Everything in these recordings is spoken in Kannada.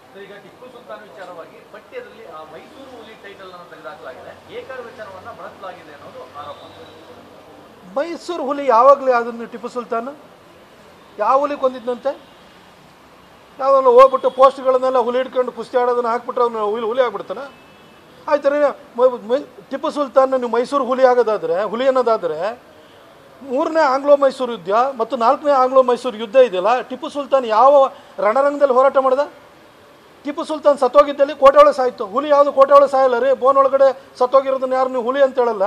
ಸರ್, ಈಗ ಟಿಪ್ಪು ಸುಲ್ತಾನ್ ವಿಚಾರವಾಗಿ ಪಠ್ಯದಲ್ಲಿ ಆ ಮೈಸೂರು ಹುಲಿ ಟೈಟಲ್ ಅನ್ನು ತೆಗೆದುಹಾಕಲಾಗಿದೆ ಏಕರ ವಿಚಾರವನ್ನ ಬಳಸಲಾಗಿದೆ ಅನ್ನೋದು ಆರೋಪ ಮೈಸೂರು ಹುಲಿ ಯಾವಾಗಲೇ ಅದನ್ನು ಟಿಪ್ಪು ಸುಲ್ತಾನ್ ಯಾವ ಹುಲಿ ಕೊಂದಿದ್ದಂತೆ ಯಾವೆಲ್ಲ ಹೋಗ್ಬಿಟ್ಟು ಪೋಸ್ಟ್ಗಳನ್ನೆಲ್ಲ ಹುಲಿ ಹಿಡ್ಕೊಂಡು ಕುಸ್ತಿ ಆಡೋದನ್ನ ಹಾಕ್ಬಿಟ್ರೆ ಅವನು ಹುಲಿ ಹುಲಿ ಆಗ್ಬಿಡ್ತಾನೆ ಆಯ್ತಾರೆ ಟಿಪ್ಪು ಸುಲ್ತಾನ್ ನೀವು ಮೈಸೂರು ಹುಲಿ ಆಗೋದಾದರೆ ಹುಲಿ ಅನ್ನೋದಾದರೆ ಮೂರನೇ ಆಂಗ್ಲೋ ಮೈಸೂರು ಯುದ್ಧ ಮತ್ತು ನಾಲ್ಕನೇ ಆಂಗ್ಲೋ ಮೈಸೂರು ಯುದ್ಧ ಇದೆಯಲ್ಲ ಟಿಪ್ಪು ಸುಲ್ತಾನ್ ಯಾವ ರಣರಂಗದಲ್ಲಿ ಹೋರಾಟ ಮಾಡ್ದ ಟಿಪ್ಪು ಸುಲ್ತಾನ್ ಸತ್ತೋಗಿದ್ದಲ್ಲಿ ಕೋಟೆ ಒಳಗೆ ಸಾಯ್ತು ಹುಲಿ ಯಾವುದು ಕೋಟೆ ಒಳಗೆ ಸಾಯಲ್ಲ ರೀ ಬೋನ್ ಒಳಗಡೆ ಸತ್ತೋಗಿರೋದನ್ನ ಯಾರು ನೀವು ಹುಲಿ ಅಂತ ಹೇಳಲ್ಲ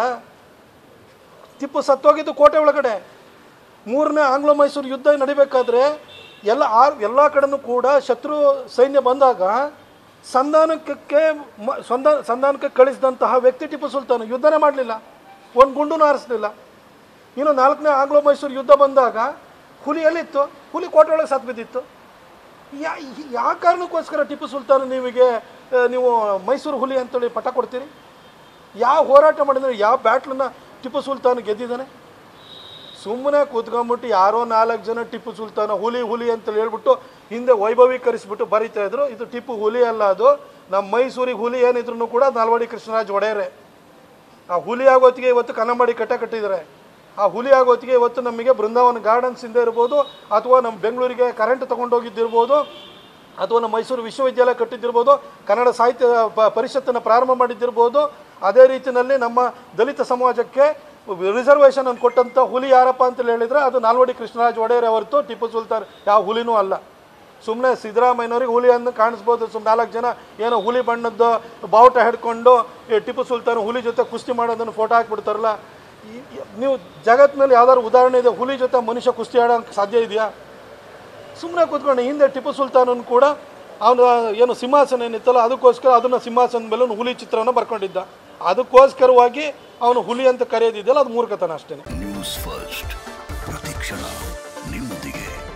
ಟಿಪ್ಪು ಸತ್ತೋಗಿದ್ದು ಕೋಟೆ ಒಳಗಡೆ ಮೂರನೇ ಆಂಗ್ಲೋ ಮೈಸೂರು ಯುದ್ಧ ನಡಿಬೇಕಾದ್ರೆ ಎಲ್ಲ ಆರ್ ಎಲ್ಲ ಕಡೆನೂ ಕೂಡ ಶತ್ರು ಸೈನ್ಯ ಬಂದಾಗ ಸಂಧಾನಕ್ಕೆ ಮ- ಸಂಧ ಸಂಧಾನಕ್ಕೆ ಕಳಿಸಿದಂತಹ ವ್ಯಕ್ತಿ ಟಿಪ್ಪು ಸುಲ್ತಾನ್ ಯುದ್ಧನೇ ಮಾಡಲಿಲ್ಲ ಒಂದು ಗುಂಡುನೂ ಹಾರಿಸ್ಲಿಲ್ಲ ಇನ್ನು ನಾಲ್ಕನೇ ಆಂಗ್ಲೋ ಮೈಸೂರು ಯುದ್ಧ ಬಂದಾಗ ಹುಲಿ ಎಲ್ಲಿತ್ತು ಹುಲಿ ಕೋಟೆ ಒಳಗೆ ಸತ್ತು ಬಿದ್ದಿತ್ತು ಯಾ ಯಾವ ಕಾರಣಕ್ಕೋಸ್ಕರ ಟಿಪ್ಪು ಸುಲ್ತಾನ್ ನೀವಿಗೆ ಆ, ನೀವು ಮೈಸೂರು ಹುಲಿ ಅಂತೇಳಿ ಪಟ್ಟ ಕೊಡ್ತೀರಿ ಯಾವ ಹೋರಾಟ ಮಾಡಿದ್ರೆ ಯಾವ ಬ್ಯಾಟ್ಲನ್ನ ಟಿಪ್ಪು ಸುಲ್ತಾನ್ ಗೆದ್ದಿದ್ದಾನೆ ಸುಮ್ಮನೆ ಕೂತ್ಕೊಂಡ್ಬಿಟ್ಟು ಯಾರೋ ನಾಲ್ಕು ಜನ ಟಿಪ್ಪು ಸುಲ್ತಾನ ಹುಲಿ ಹುಲಿ ಅಂತ ಹೇಳ್ಬಿಟ್ಟು ಹಿಂದೆ ವೈಭವೀಕರಿಸ್ಬಿಟ್ಟು ಬರೀತಾ ಇದ್ರು ಇದು ಟಿಪ್ಪು ಹುಲಿ ಅಲ್ಲ ಅದು ನಮ್ಮ ಮೈಸೂರಿಗೆ ಹುಲಿ ಏನಿದ್ರು ಕೂಡ ನಾಲ್ವಡಿ ಕೃಷ್ಣರಾಜ್ ಒಡೆಯರೆ ಆ ಹುಲಿ ಆಗೋತ್ತಿಗೆ ಇವತ್ತು ಕನ್ನಂಬಾಡಿ ಕಟ್ಟ ಕಟ್ಟಿದ್ದಾರೆ ಆ ಹುಲಿ ಆಗೋತ್ತಿಗೆ ಇವತ್ತು ನಮಗೆ ಬೃಂದಾವನ ಗಾರ್ಡನ್ಸ್ ಇಂದ ಇರ್ಬೋದು ಅಥವಾ ನಮ್ಮ ಬೆಂಗಳೂರಿಗೆ ಕರೆಂಟ್ ತೊಗೊಂಡೋಗಿದ್ದಿರ್ಬೋದು ಅಥವಾ ನಮ್ಮ ಮೈಸೂರು ವಿಶ್ವವಿದ್ಯಾಲಯ ಕಟ್ಟಿದ್ದಿರ್ಬೋದು ಕನ್ನಡ ಸಾಹಿತ್ಯ ಪ ಪರಿಷತ್ತನ್ನು ಪ್ರಾರಂಭ ಮಾಡಿದ್ದಿರ್ಬೋದು ಅದೇ ರೀತಿಯಲ್ಲಿ ನಮ್ಮ ದಲಿತ ಸಮಾಜಕ್ಕೆ ರಿಸರ್ವೇಷನ್ ಅನ್ನು ಕೊಟ್ಟಂಥ ಹುಲಿ ಯಾರಪ್ಪ ಅಂತ ಹೇಳಿದ್ರೆ ಅದು ನಾಲ್ವಡಿ ಕೃಷ್ಣರಾಜ ಒಡೆಯರ್ ಹೊರತು ಟಿಪ್ಪು ಸುಲ್ತಾನ್ ಯಾವ ಹುಲಿನೂ ಅಲ್ಲ ಸುಮ್ಮನೆ ಸಿದ್ದರಾಮಯ್ಯನವ್ರಿಗೆ ಹುಲಿಯನ್ನು ಕಾಣಿಸ್ಬೋದು ಸುಮ್ಮನೆ ನಾಲ್ಕು ಜನ ಏನೋ ಹುಲಿ ಬಣ್ಣದ್ದು ಬಾವುಟ ಹಿಡ್ಕೊಂಡು ಈ ಟಿಪ್ಪು ಸುಲ್ತಾನ್ ಹುಲಿ ಜೊತೆ ಕುಸ್ತಿ ಮಾಡೋದನ್ನು ಫೋಟೋ ಹಾಕ್ಬಿಡ್ತಾರಲ್ಲ ಈ- ಈ- ನೀವು ಜಗತ್ತಿನಲ್ಲಿ ಯಾವ್ದಾದ್ರು ಉದಾಹರಣೆ ಇದೆ ಹುಲಿ ಜೊತೆ ಮನುಷ್ಯ ಕುಸ್ತಿ ಆಡೋಕ್ಕೆ ಸಾಧ್ಯ ಇದೆಯಾ ಸುಮ್ಮನೆ ಕೂತ್ಕೊಂಡು ಹಿಂದೆ ಟಿಪ್ಪು ಸುಲ್ತಾನನ್ ಕೂಡ ಅವನ ಏನು ಸಿಂಹಾಸನ ಏನಿತ್ತಲ್ಲ ಅದಕ್ಕೋಸ್ಕರ ಅದನ್ನು ಸಿಂಹಾಸನದ ಮೇಲೆ ಒಂದು ಹುಲಿ ಚಿತ್ರನ ಬರ್ಕೊಂಡಿದ್ದ ಅದಕ್ಕೋಸ್ಕರವಾಗಿ ಅವನು ಹುಲಿ ಅಂತ ಕರೆಯೋದಿದೆಯಲ್ಲ ಅದು ಮೂರ್ಖತನ ಅಷ್ಟೇ ನ್ಯೂಸ್ ಫಸ್ಟ್ ಪ್ರತಿಕ್ಷಣ ನಿಮ್ಮೊಂದಿಗೆ